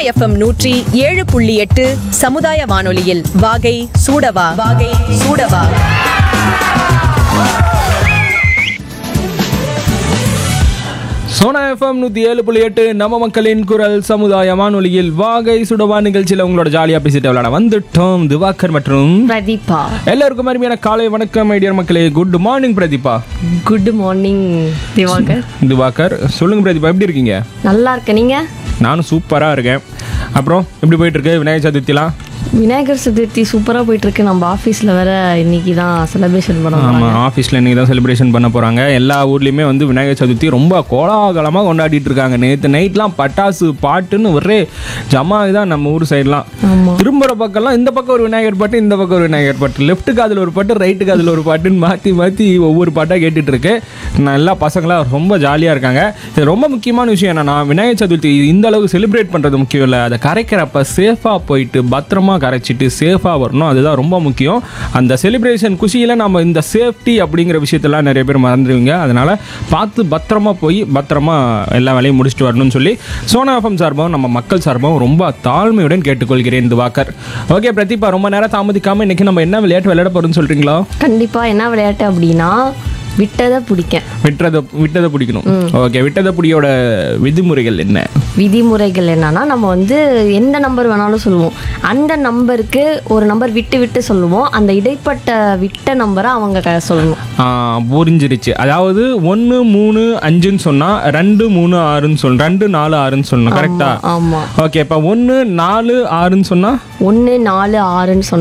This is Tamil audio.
எஃப்எம் நூற்றி ஏழு புள்ளி எட்டு சமுதாய வானொலியில் வாகை சூடவா வாகை சூடவா சோனா எஃப்எம் நூற்றி ஏழு புள்ளி எட்டு நம்ம மக்களின் குரல் சமுதாய வானொலியில் வாகை சுடவா நிகழ்ச்சியில் உங்களோட ஜாலியாக பேசிட்டு விளையாட வந்துட்டோம் திவாகர் மற்றும் பிரதீபா எல்லாருக்கும் அருமையான காலை வணக்கம் ஐடியர் மக்களே good morning Pratheeba good morning Divakar Divakar சொல்லுங்க பிரதீபா எப்படி இருக்கீங்க நல்லா இருக்க நீங்க நானும் சூப்பராக இருக்கேன் அப்புறம் எப்படி போயிட்டு இருக்கு விநாயகர் சதுர்த்திலாம் விநாயகர் சதுர்த்தி சூப்பரா போயிட்டு இருக்கு நம்ம ஆபீஸ்ல வேற இன்னைக்கு தான் செலிப்ரேஷன் பண்ணுவோம் ஆமாம் ஆஃபீஸில் இன்றைக்கி தான் செலிப்ரேஷன் பண்ண போகிறாங்க எல்லா ஊர்லேயுமே வந்து விநாயகர் சதுர்த்தி ரொம்ப கோலாகலமாக கொண்டாடிட்டு இருக்காங்க நேற்று நைட்லாம் பட்டாசு பாட்டுன்னு ஒரே ஜமா தான் நம்ம ஊர் சைட்லாம் ஆமா திரும்புற பக்கம்லாம் இந்த பக்கம் ஒரு விநாயகர் பாட்டு இந்த பக்கம் ஒரு விநாயகர் பாட்டு லெஃப்ட் காதில் ஒரு பாட்டு ரைட்டு காதில் ஒரு பாட்டுன்னு மாற்றி மாற்றி ஒவ்வொரு பாட்டாக கேட்டுட்டு இருக்கு நான் எல்லா பசங்களாம் ரொம்ப ஜாலியாக இருக்காங்க இது ரொம்ப முக்கியமான விஷயம் என்னன்னா விநாயகர் சதுர்த்தி இந்த அளவுக்கு செலிப்ரேட் பண்ணுறது முக்கியம் இல்லை அதை கரைக்கிறப்ப சேஃபாக போயிட்டு பத்திரமா கரைச்சிட்டு சேஃபாக வரணும் அதுதான் ரொம்ப முக்கியம் அந்த செலிப்ரேஷன் குஷியில் நம்ம இந்த சேஃப்டி அப்படிங்கிற விஷயத்தெல்லாம் நிறைய பேர் மறந்துடுவீங்க அதனால் பார்த்து பத்திரமா போய் பத்திரமா எல்லா வேலையும் முடிச்சுட்டு வரணும்னு சொல்லி சோனா எஃப்எம் சார்பாகவும் நம்ம மக்கள் சார்பாகவும் ரொம்ப தாழ்மையுடன் கேட்டுக்கொள்கிறேன் திவாகர் ஓகே பிரதீபா ரொம்ப நேரம் தாமதிக்காமல் இன்னைக்கு நம்ம என்ன விளையாட்டு விளையாட போகிறோம்னு சொல்கிறீங்களா கண்டிப்பா என்ன விளையாட்டு அப்படின்னா விட்டதை பிடிக்க விட்டதை விட்டதை பிடிக்கணும் ஓகே விட்டதை பிடியோட விதிமுறைகள் என்ன விதிமுறைகள் என்னன்னா நம்ம வந்து எந்த நம்பர் வேணாலும் சொல்லுவோம் அந்த நம்பருக்கு ஒரு நம்பர் விட்டு விட்டு சொல்லுவோம் அந்த இடைப்பட்ட விட்ட நம்பரை அவங்க க- சொல்லணும் ஆ, புரிஞ்சிருச்சு அதாவது ஒன்று மூணு அஞ்சுன்னு சொன்னால் ரெண்டு மூணு ஆறுன்னு சொல்லணும் ரெண்டு நாலு ஆறுன்னு சொல்லணும் கரெக்டா ஆமா ஓகே இப்போ ஒன்று நாலு ஆறுன்னு சொன்னால் ஒன்று நாலு ஆறுன்னு சொன்னா